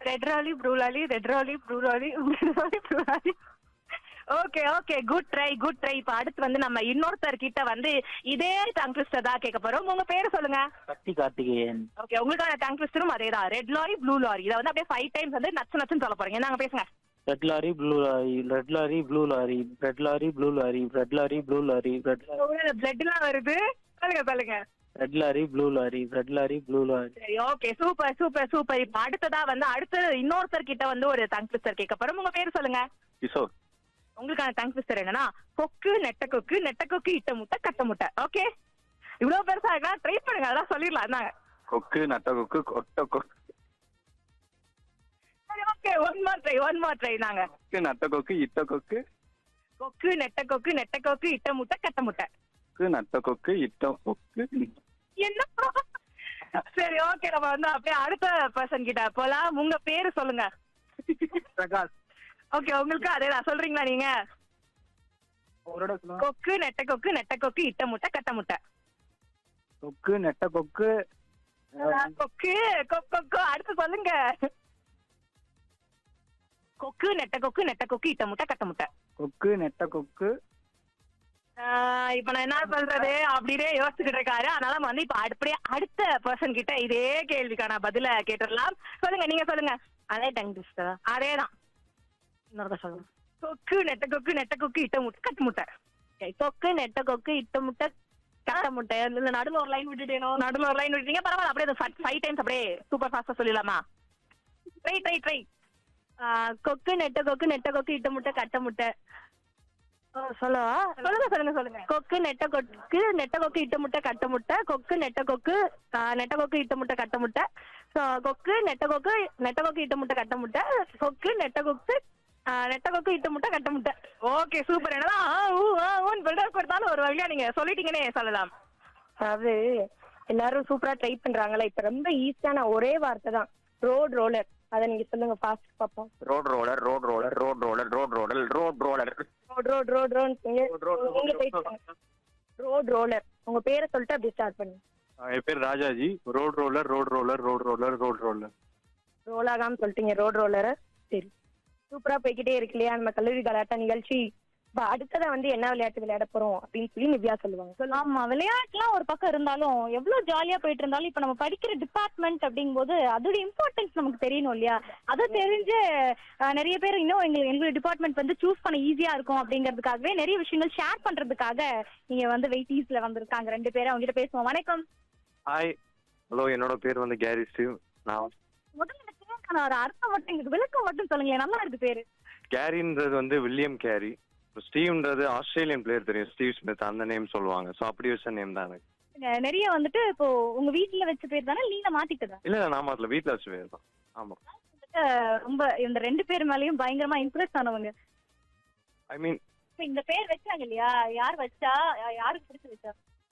red lorry blue lorry red lorry blue lorry red lorry blue lorry okay okay good try good try இப்ப அடுத்து வந்து நம்ம இன்னொருத்தர் கிட்ட வந்து இதே டங் ட்விஸ்டர் தான் கேட்க போறோம் உங்க பேரு சொல்லுங்க சக்தி கார்த்திகேயன் ஓகே உங்களுக்கான டங் ட்விஸ்டரும் அதே தான் ரெட் லாரி ப்ளூ லாரி இதை வந்து அப்படியே ஃபைவ் டைம்ஸ் வந்து நச்சு நச்சுன்னு சொல்ல போறீங்க நாங்க பேசுங்க red lorry blue lorry red lorry blue lorry red lorry blue lorry red lorry blue lorry red blood எல்லாம் வருது சொல்லுங்க சொல்லுங்க red lorry blue lorry red lorry blue lorry சரி ஓகே சூப்பர் சூப்பர் சூப்பர் இப்ப அடுத்ததா வந்து அடுத்து இன்னொருத்தர் கிட்ட வந்து ஒரு டங் ட்விஸ்டர் கேட்க போறோம் உங்க பேரு சொல்லுங்க கிஷோர் உங்களுக்கான டங் ட்விஸ்டர் என்னன்னா கொக்கு நெட்ட கொக்கு நெட்ட கொக்கு இட்ட முட்டை கட்ட முட்டை ஓகே இவ்வளவு பெருசா இருக்கா ட்ரை பண்ணுங்க அதெல்லாம் சொல்லிடலாம் நாங்க கொக்கு நட்ட கொக்கு கொட்ட கொக்கு சரி okay one more try one more try நாங்க நட்ட கொக்கு இட்ட கொக்கு கொக்கு நெட்ட கொக்கு நெட்ட கொக்கு இட்ட முட்டை கட்ட முட்டை கொக்கு நட்ட கொக்கு இட்ட கொக்கு என்ன சரி ஓகே நம்ம வந்து அப்படியே அடுத்த பர்சன் கிட்ட போலாம் உங்க பேரு சொல்லுங்க பிரகாஷ் ஓகே உங்களுக்கு அதேதான் சொல்றீங்களா நீங்க கொக்கு நெட்ட கொக்கு நெட்ட கொக்கு இட்ட முட்டை கட்ட முட்டை கொக்கு நெட்ட கொக்கு கொக்கு கொக்கு கொக்கு அடுத்து சொல்லுங்க கொக்கு நெட்ட கொக்கு நெட்ட கொக்கு இட்ட முட்டை கட்ட முட்டை கொக்கு நெட்ட கொக்கு ஆஹ் இப்ப நான் என்ன சொல்றது அப்படியே யோசிச்சுக்கிட்டு இருக்காரு அதனால நம்ம வந்து இப்ப அப்படியே அடுத்த பர்சன் கிட்ட இதே கேள்விக்கான பதில கேட்டுடலாம் சொல்லுங்க நீங்க சொல்லுங்க அதே டங் ட்விஸ்டர் அதேதான் இன்னொருக்க சொல்லுங்க கொக்கு நெட்ட கொக்கு நெட்ட கொக்கு இட்ட முட்டை கட்டு முட்டை கொக்கு நெட்ட கொக்கு இட்ட முட்டை கட்ட முட்டை இல்ல நடுவுல ஒரு லைன் விட்டுட்டேனோ நடுவுல ஒரு லைன் விட்டுட்டீங்க பரவாயில்ல அப்படியே ஃபைவ் டைம்ஸ் அப்படியே சூப்பர் ஃபாஸ்டா சொல்லிடலாமா ட்ரை ட்ரை ட்ரை கொக்கு நெட்ட கொக்கு நெட்ட கொக்கு இட்ட முட்டை கட்ட முட்டை சொல்லவா சொல்லுங்க சொல்லுங்க சொல்லுங்க கொக்கு நெட்ட கொக்கு நெட்ட கொக்கு இட்ட முட்டை கட்ட முட்டை கொக்கு நெட்ட கொக்கு ஆ, நெட்ட கொக்கு இட்ட முட்டை கட்ட முட்டை So, கொக்கு நெட்ட கொக்கு நெட்ட கொக்கு இட்ட முட்டை கட்ட முட்டை கொக்கு நெட்ட கொக்கு ஆ, நெட்ட கொக்கு இட்ட முட்டை கட்ட முட்டை ஓகே சூப்பர் என்னதான் ஆ, ஊ, ஆ, ஊன்னு பில்டப் கொடுத்தாலும் ஒரு வழியா நீங்க சொல்லிட்டீங்கன்னே சொல்லலாம் அதாவது எல்லாரும் சூப்பரா ட்ரை பண்றாங்கல்ல இப்ப ரொம்ப ஈஸியான ஒரே வார்த்தை தான் ரோட் ரோலர் அத நீங்க சொல்லுங்க ஃபாஸ்ட் பாப்போம் road roller road roller road roller road roller road roller road road road road நீங்க ரோட் ரோலர் உங்க பேரை சொல்லிட்டு அப்படியே ஸ்டார்ட் பண்ணுங்க என் பேர் Rajaji road roller road roller road roller road roller roll ஆகாம சொல்லிட்டீங்க ரோட் ரோலரை சரி சூப்பரா போய்கிட்டே இருக்கு இல்லையா நம்ம கல்லூரி கலாட்டா நிகழ்ச்சி இப்ப அடுத்ததா வந்து என்ன விளையாட்டு விளையாட போறோம் அப்படின்னு சொல்லி நிவ்யா சொல்லுவாங்க ஆமா விளையாட்டுலாம் ஒரு பக்கம் இருந்தாலும் எவ்வளவு ஜாலியா போயிட்டு இருந்தாலும் இப்ப நம்ம படிக்கிற டிபார்ட்மெண்ட் அப்படிங்கும்போது அதோட இம்பார்ட்டன்ஸ் நமக்கு தெரியணும் இல்லையா அது தெரிஞ்சு அஹ், நிறைய பேர் இன்னும் எங்களுக்கு எங்களுடைய டிபார்ட்மெண்ட் வந்து சூஸ் பண்ண ஈஸியா இருக்கும் அப்படிங்கிறதுக்காகவே நிறைய விஷயங்கள் ஷேர் பண்றதுக்காக நீங்க வந்து வெயிட்டீஸ்ல வந்திருக்காங்க ரெண்டு பேரும் அவங்க கிட்ட பேசுவோம் வணக்கம் ஹாய் ஹலோ என்னோட பேர் வந்து கேரி ஸ்டீவ் நான் முதல்ல இந்த பேருக்கான ஒரு அர்த்தம் மட்டும் எங்களுக்கு விளக்கம் மட்டும் சொல்லுங்களேன் நல்லா இருக்கு பேரு கேரின்றது வந்து வில்லியம் கேரி ஸ்டீவ்ன்றது ஆஸ்திரேலியன் பிளேயர் தெரியும் ஸ்டீவ் ஸ்மித் அந்த நேம் சொல்லுவாங்க ஸோ அப்படி வச்ச நேம் தான் எனக்கு அஹ், நிறைய வந்துட்டு இப்போ உங்க வீட்டுல வச்ச பேர் தானே நீங்க மாத்திட்டதா இல்ல இல்ல நாம அதுல வீட்ல வச்ச பேர் தான் ஆமா வந்துட்டு ரொம்ப இந்த ரெண்டு பேர் மேலயும் பயங்கரமா இம்ப்ரெஸ் ஆனவங்க ஐ மீன் இப்ப இந்த பேர் வச்சாங்க இல்லையா யார் வச்சா யா- யாருக்கு பிடிச்சு வச்சா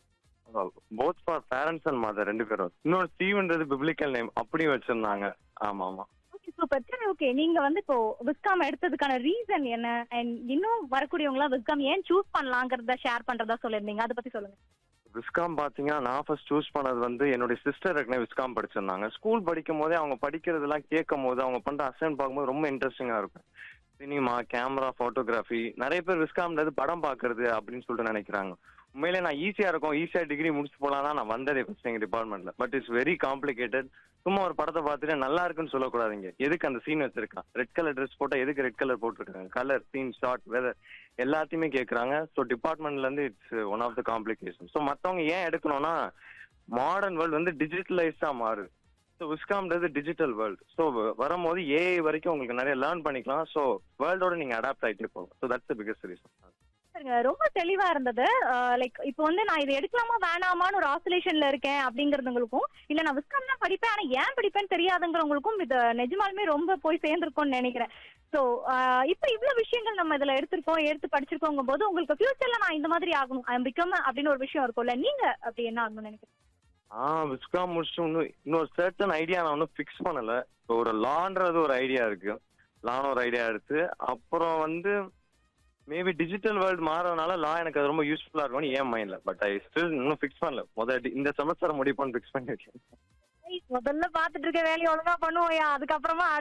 both for parents and mother ரெண்டு பேரும் இன்னொரு ஸ்டீவ்ன்றது பிப்ளிக்கல் நேம் அப்படியும் வச்சிருந்தாங்க ஆமா ஆமா ஓகே சூப்பர் சரி ஓகே நீங்க வந்து இப்போ விஸ்காம் எடுத்ததுக்கான ரீசன் என்ன அண்ட் இன்னும் வரக்கூடியவங்க எல்லாம் விஸ்காம் ஏன் சூஸ் பண்ணலாங்கிறத ஷேர் பண்றதா சொல்லிருந்தீங்க அதை பத்தி சொல்லுங்க விஸ்காம் பாத்தீங்கன்னா நான் ஃபர்ஸ்ட் சூஸ் பண்ணது வந்து என்னுடைய சிஸ்டர் ஏற்கனவே விஸ்காம் படிச்சிருந்தாங்க ஸ்கூல் படிக்கும் போதே அவங்க படிக்கிறதெல்லாம் கேட்கும் போது அவங்க பண்ற அசைன் பார்க்கும்போது ரொம்ப இன்ட்ரெஸ்டிங்கா இருக்கும் சினிமா கேமரா போட்டோகிராஃபி நிறைய பேர் விஸ்காம்ன்றது படம் பாக்குறது அப்படின்னு சொல்லிட்டு நினைக்கிறாங்க உண்மையிலே நான் ஈஸியா இருக்கும் ஈஸியா டிகிரி முடிச்சு போலாம் தான் நான் வந்ததே ஃபர்ஸ்ட் எங்க டிபார்ட்மெண்ட்ல பட் இட்ஸ் வெரி காம்ப்ளிகேட்டட் சும்மா ஒரு படத்தை பார்த்துட்டு நல்லா இருக்குன்னு சொல்லக்கூடாதுங்க எதுக்கு அந்த சீன் வச்சிருக்கான் ரெட் கலர் ட்ரெஸ் போட்டா எதுக்கு ரெட் கலர் போட்டிருக்காங்க கலர் சீன் ஷார்ட் வெதர் எல்லாத்தையுமே கேட்குறாங்க ஸோ டிபார்ட்மெண்ட்ல இருந்து it's one of the complication so மற்றவங்க ஏன் எடுக்கணும்னா மாடர்ன் வேர்ல்டு வந்து டிஜிட்டலைஸ்டா மாறுது ஸோ விஸ்காம்ன்றது டிஜிட்டல் வேர்ல்டு ஸோ வரும்போது ஏஐ வரைக்கும் உங்களுக்கு நிறைய லேர்ன் பண்ணிக்கலாம் ஸோ வேர்ல்டோட நீங்க அடாப்ட் ஆகிட்டே போகும் so that's the biggest reason சரிங்க ரொம்ப தெளிவா இருந்தது லைக் இப்போ வந்து நான் இதை எடுக்கலாமா வேணாமான்னு ஒரு ஆசோலேஷன்ல இருக்கேன் அப்படிங்கறதுங்களுக்கும் இல்ல நான் விஸ்காம் தான் படிப்பேன் ஆனா ஏன் படிப்பேன்னு தெரியாதுங்கிறவங்களுக்கும் இது நிஜமாலுமே ரொம்ப போய் சேர்ந்திருக்கும்னு நினைக்கிறேன் ஸோ இப்போ இவ்வளவு விஷயங்கள் நம்ம இதுல எடுத்திருக்கோம் எடுத்து படிச்சிருக்கோங்கும் போது உங்களுக்கு ஃபியூச்சர்ல நான் இந்த மாதிரி ஆகணும் ஐ பிகம் அப்படின்னு ஒரு விஷயம் இருக்கும்ல நீங்க அப்படி என்ன ஆகணும்னு நினைக்கிறேன் ஆ விஸ்காம் முடிச்சுட்டு இன்னும் இன்னொரு சர்டன் ஐடியா நான் ஒன்றும் ஃபிக்ஸ் பண்ணல இப்போ ஒரு லான்றது ஒரு ஐடியா இருக்கு லான்னு ஒரு ஐடியா எடுத்து அப்புறம் வந்து மேபி டிஜிட்டல் வேர்ல்டு மாறதுனால லா எனக்கு அது ரொம்ப யூஸ்ஃபுல்லா இருக்கும்னு ஏன் மைண்ட்ல பட் ஐ ஸ்டில் இன்னும் ஃபிக்ஸ் பண்ணல முதல் இந்த செமஸ்டர் முடிப்போன்னு ஃபிக்ஸ் பண்ணிருக்கேன் முதல்ல பாத்துட்டு இருக்க வேலையை ஒழுங்கா பண்ணுவோம்யா அதுக்கப்புறமா